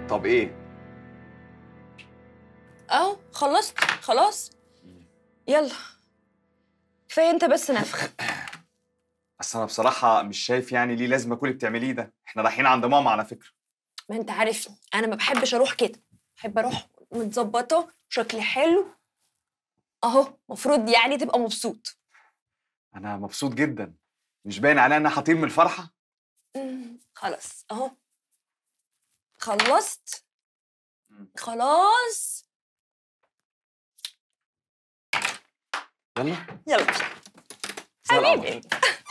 طب ايه اهو خلصت خلاص يلا كفايه انت بس نفخ بس انا بصراحه مش شايف يعني ليه لازم كل اللي بتعمليه ده احنا رايحين عند ماما على فكره ما انت عارفني انا ما بحبش اروح كده بحب اروح متظبطه شكلي حلو اهو مفروض يعني تبقى مبسوط انا مبسوط جدا مش باين عليا ان انا هطير من الفرحه مم، خلاص اهو خلصت مم. خلاص يلا يلا زي القمر. حبيبي